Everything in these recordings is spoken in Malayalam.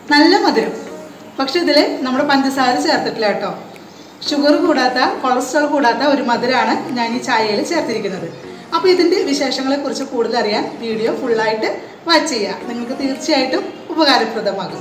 നല്ല മധുരം പക്ഷെ ഇതിൽ നമ്മുടെ പഞ്ചസാര ചേർത്തിട്ടില്ല കേട്ടോ ഷുഗർ കൂടാത്ത കൊളസ്ട്രോൾ കൂടാത്ത ഒരു മധുരമാണ് ഞാൻ ഈ ചായയിൽ ചേർത്തിരിക്കുന്നത് അപ്പോൾ ഇതിൻ്റെ വിശേഷങ്ങളെക്കുറിച്ച് കൂടുതൽ അറിയാൻ വീഡിയോ ഫുള്ളായിട്ട് വാച്ച് ചെയ്യുക നിങ്ങൾക്ക് തീർച്ചയായിട്ടും ഉപകാരപ്രദമാകും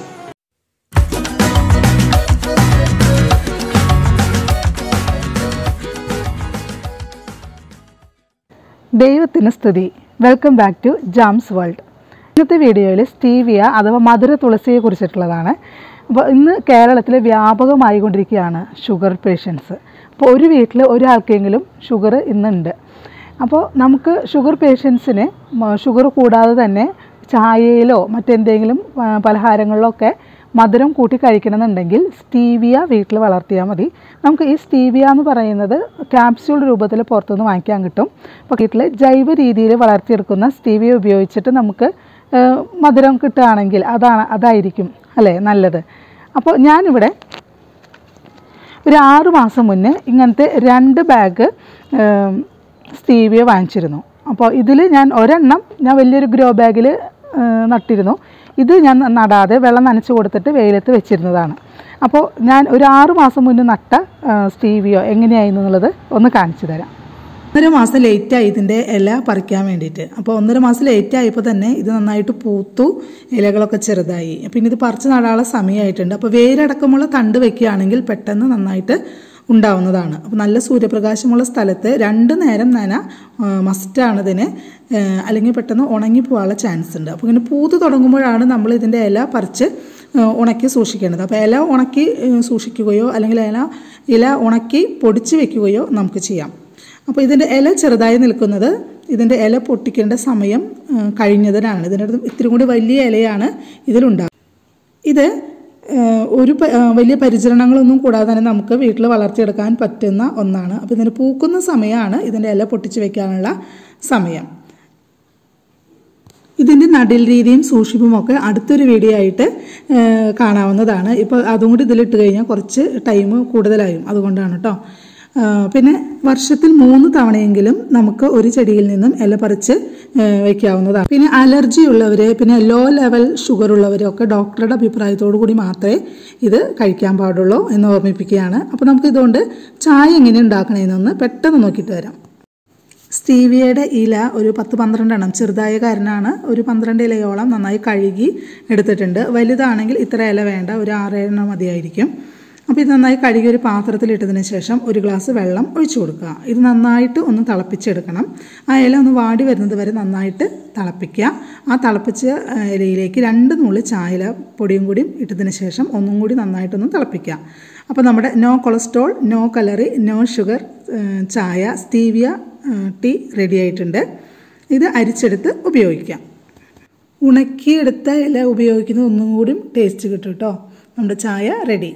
ദൈവത്തിന് സ്തുതി വെൽക്കം ബാക്ക് ടു ജാംസ് വേൾഡ് ഇന്നത്തെ വീഡിയോയിൽ സ്റ്റീവിയ അഥവാ മധുര തുളസിയെ കുറിച്ചിട്ടുള്ളതാണ് അപ്പോൾ ഇന്ന് കേരളത്തിൽ വ്യാപകമായി കൊണ്ടിരിക്കുകയാണ് ഷുഗർ പേഷ്യൻസ് അപ്പോൾ ഒരു വീട്ടിൽ ഒരാൾക്കെങ്കിലും ഷുഗർ ഇന്നുണ്ട് അപ്പോൾ നമുക്ക് ഷുഗർ പേഷ്യൻസിന് ഷുഗർ കൂടാതെ തന്നെ ചായയിലോ മറ്റെന്തെങ്കിലും ആ, പലഹാരങ്ങളിലോ ഒക്കെ മധുരം കൂട്ടി കഴിക്കണമെന്നുണ്ടെങ്കിൽ സ്റ്റീവിയ വീട്ടിൽ വളർത്തിയാൽ മതി നമുക്ക് ഈ സ്റ്റീവിയ എന്ന് പറയുന്നത് ക്യാപ്സ്യൂൾ രൂപത്തിൽ പുറത്തുനിന്ന് വാങ്ങിക്കാൻ കിട്ടും അപ്പോൾ വീട്ടിൽ ജൈവ രീതിയിൽ വളർത്തിയെടുക്കുന്ന സ്റ്റീവിയ ഉപയോഗിച്ചിട്ട് നമുക്ക് ആ, മധുരം കിട്ടുകയാണെങ്കിൽ അതാണ് അതായിരിക്കും അല്ലേ നല്ലത് അപ്പോൾ ഞാനിവിടെ ഒരു ആറ് മാസം മുന്നേ ഇങ്ങനത്തെ രണ്ട് ബാഗ് സ്റ്റീവിയ വാങ്ങിച്ചിരുന്നു അപ്പോൾ ഇതിൽ ഞാൻ ഒരെണ്ണം ഞാൻ വലിയൊരു ഗ്രോ ബാഗിൽ നട്ടിരുന്നു ഇത് ഞാൻ നടാതെ വെള്ളം നനച്ച് കൊടുത്തിട്ട് വെയിലത്ത് വെച്ചിരുന്നതാണ് അപ്പോൾ ഞാൻ ഒരു ആറ് മാസം മുന്നേ നട്ട ആ, സ്റ്റീവിയോ എങ്ങനെയായിരുന്നു എന്നുള്ളത് ഒന്ന് കാണിച്ചു തരാം ഒന്നര മാസം ലേറ്റായി ഇതിൻ്റെ ഇല പറിക്കാൻ വേണ്ടിയിട്ട് അപ്പോൾ ഒന്നര മാസം ലേറ്റ് ആയപ്പോൾ തന്നെ ഇത് നന്നായിട്ട് പൂത്തു ഇലകളൊക്കെ ചെറുതായി പിന്നെ ഇത് പറിച്ച് നടാനുള്ള സമയമായിട്ടുണ്ട് അപ്പോൾ വേരടക്കമുള്ള തണ്ട് വെക്കുകയാണെങ്കിൽ പെട്ടെന്ന് നന്നായിട്ട് ഉണ്ടാവുന്നതാണ് അപ്പോൾ നല്ല സൂര്യപ്രകാശമുള്ള സ്ഥലത്ത് രണ്ട് നേരം നന മസ്റ്റാണ് ഇതിന് ആ, അല്ലെങ്കിൽ പെട്ടെന്ന് ഉണങ്ങിപ്പോകാനുള്ള ചാൻസ് ഉണ്ട് അപ്പോൾ ഇങ്ങനെ പൂത്ത് തുടങ്ങുമ്പോഴാണ് നമ്മൾ ഇതിൻ്റെ ഇല പറിച്ച് ആ, ഉണക്കി സൂക്ഷിക്കേണ്ടത് അപ്പോൾ ഇല ഉണക്കി ആ, സൂക്ഷിക്കുകയോ അല്ലെങ്കിൽ ഇല ഇല ഉണക്കി പൊടിച്ച് വെക്കുകയോ നമുക്ക് ചെയ്യാം അപ്പോൾ ഇതിൻ്റെ ഇല ചെറുതായി നിൽക്കുന്നത് ഇതിൻ്റെ ഇല പൊട്ടിക്കേണ്ട സമയം ആ, കഴിഞ്ഞതിനാണ് ഇതിൻ്റെ അടുത്ത് ഇത്തിരി കൂടി വലിയ ഇലയാണ് ഇതിലുണ്ടാകുക ഇത് ആ, ഒരു പ- ആ, വലിയ പരിചരണങ്ങളൊന്നും കൂടാതെ തന്നെ നമുക്ക് വീട്ടിൽ വളർത്തിയെടുക്കാൻ പറ്റുന്ന ഒന്നാണ് അപ്പോൾ ഇതിന് പൂക്കുന്ന സമയമാണ് ഇതിൻ്റെ ഇല പൊട്ടിച്ച് വെക്കാനുള്ള സമയം ഇതിൻ്റെ നടിൽ രീതിയും സൂക്ഷിപ്പും ഒക്കെ അടുത്തൊരു വീഡിയോ ആയിട്ട് ആ, കാണാവുന്നതാണ് ഇപ്പോൾ അതും കൂടി ഇതിലിട്ട് കഴിഞ്ഞാൽ കുറച്ച് ടൈം കൂടുതലായും അതുകൊണ്ടാണ് കേട്ടോ ആ, പിന്നെ വർഷത്തിൽ മൂന്ന് തവണയെങ്കിലും നമുക്ക് ഒരു ചെടിയിൽ നിന്നും ഇല പറിച്ച് ആ, വെക്കാവുന്നതാണ് പിന്നെ അലർജി ഉള്ളവർ പിന്നെ ലോ ലെവൽ ഷുഗർ ഉള്ളവരൊക്കെ ഡോക്ടറുടെ അഭിപ്രായത്തോടു കൂടി മാത്രമേ ഇത് കഴിക്കാൻ പാടുള്ളൂ എന്ന് ഓർമ്മിപ്പിക്കുകയാണ് അപ്പോൾ നമുക്ക് ഇതുകൊണ്ട് ചായ എങ്ങനെ ഉണ്ടാക്കണമെന്നൊന്ന് പെട്ടെന്ന് നോക്കിയിട്ട് വരാം സ്റ്റീവിയയുടെ ഇല ഒരു പത്ത് പന്ത്രണ്ടെണ്ണം ചെറുതായ കാരനാണ് ഒരു പന്ത്രണ്ട് ഇലയോളം നന്നായി കഴുകി എടുത്തിട്ടുണ്ട് വലുതാണെങ്കിൽ ഇത്ര ഇല വേണ്ട ഒരു ആറേഴെണ്ണം മതിയായിരിക്കും അപ്പോൾ ഇത് നന്നായി കഴുകി ഒരു പാത്രത്തിലിട്ടതിന് ശേഷം ഒരു ഗ്ലാസ് വെള്ളം ഒഴിച്ചു കൊടുക്കുക ഇത് നന്നായിട്ട് ഒന്ന് തിളപ്പിച്ചെടുക്കണം ആ ഇല ഒന്ന് വാടി വരുന്നത് വരെ നന്നായിട്ട് തിളപ്പിക്കുക ആ തിളപ്പിച്ച ആ, ഇലയിലേക്ക് രണ്ട് നുള്ളി ചായല പൊടിയും കൂടിയും ഇട്ടതിന് ശേഷം ഒന്നും കൂടി നന്നായിട്ടൊന്ന് തിളപ്പിക്കുക അപ്പോൾ നമ്മുടെ no cholesterol no calorie no sugar ചായ സ്റ്റീവിയ ടീ റെഡി ആയിട്ടുണ്ട് ഇത് അരിച്ചെടുത്ത് ഉപയോഗിക്കാം ഉണക്കിയെടുത്ത ഇല ഉപയോഗിക്കുന്നത് ഒന്നും കൂടിയും ടേസ്റ്റ് കിട്ടും കേട്ടോ നമ്മുടെ ചായ റെഡി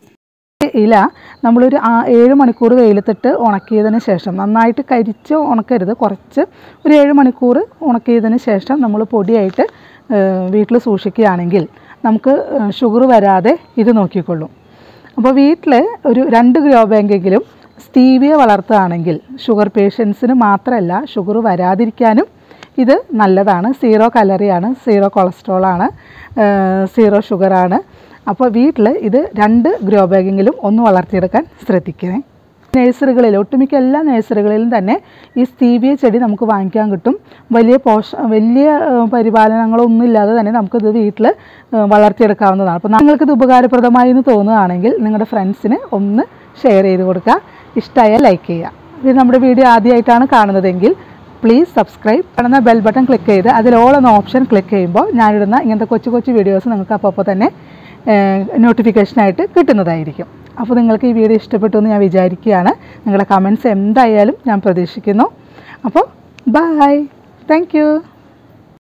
ഇല നമ്മളൊരു ആ- ഏഴ് മണിക്കൂർ വെയിലത്തിട്ട് ഉണക്കിയതിന് ശേഷം നന്നായിട്ട് കരിച്ച് ഉണക്കരുത് കുറച്ച് ഒരു ഏഴ് മണിക്കൂർ ഉണക്കിയതിന് ശേഷം നമ്മൾ പൊടിയായിട്ട് വീട്ടിൽ സൂക്ഷിക്കുകയാണെങ്കിൽ നമുക്ക് ഷുഗർ വരാതെ ഇത് നോക്കിക്കൊള്ളും അപ്പോൾ വീട്ടിൽ ഒരു രണ്ട് ഗ്രോ ബാങ്കെങ്കിലും സ്റ്റീവിയ വളർത്തുകയാണെങ്കിൽ ഷുഗർ പേഷ്യൻസിന് മാത്രമല്ല ഷുഗർ വരാതിരിക്കാനും ഇത് നല്ലതാണ് സീറോ കലറിയാണ് സീറോ കൊളസ്ട്രോളാണ് സീറോ ഷുഗറാണ് അപ്പോൾ വീട്ടിൽ ഇത് രണ്ട് ഗ്രോ ബാഗെങ്കിലും ഒന്ന് വളർത്തിയെടുക്കാൻ ശ്രദ്ധിക്കണേ നഴ്സറികളിൽ ഒട്ടുമിക്ക എല്ലാ നഴ്സറികളിലും തന്നെ ഈ സ്റ്റീവിയ ചെടി നമുക്ക് വാങ്ങിക്കാൻ കിട്ടും വലിയ പോഷ വലിയ ഏഹ്, പരിപാലനങ്ങളൊന്നും ഇല്ലാതെ തന്നെ നമുക്കിത് വീട്ടിൽ ഏഹ്, വളർത്തിയെടുക്കാവുന്നതാണ് അപ്പോൾ നിങ്ങൾക്കിത് ഉപകാരപ്രദമായി എന്ന് തോന്നുകയാണെങ്കിൽ നിങ്ങളുടെ ഫ്രണ്ട്സിന് ഒന്ന് ഷെയർ ചെയ്ത് കൊടുക്കുക ഇഷ്ടമായാൽ ലൈക്ക് ചെയ്യുക ഇത് നമ്മുടെ വീഡിയോ ആദ്യമായിട്ടാണ് കാണുന്നതെങ്കിൽ പ്ലീസ് സബ്സ്ക്രൈബ് കാണുന്ന ബെൽ ബട്ടൺ ക്ലിക്ക് ചെയ്ത് അതിൽ ഓൾ എന്ന ഓപ്ഷൻ ക്ലിക്ക് ചെയ്യുമ്പോൾ ഞാനിടുന്ന ഇങ്ങനത്തെ കൊച്ചു കൊച്ചു വീഡിയോസ് നിങ്ങൾക്ക് അപ്പോൾ അപ്പോൾ തന്നെ നോട്ടിഫിക്കേഷനായിട്ട് കിട്ടുന്നതായിരിക്കും അപ്പോൾ നിങ്ങൾക്ക് ഈ വീഡിയോ ഇഷ്ടപ്പെട്ടു എന്ന് ഞാൻ വിചാരിക്കുകയാണ് നിങ്ങളുടെ കമൻസ് എന്തായാലും ഞാൻ പ്രതീക്ഷിക്കുന്നു അപ്പോൾ ബൈ താങ്ക് യു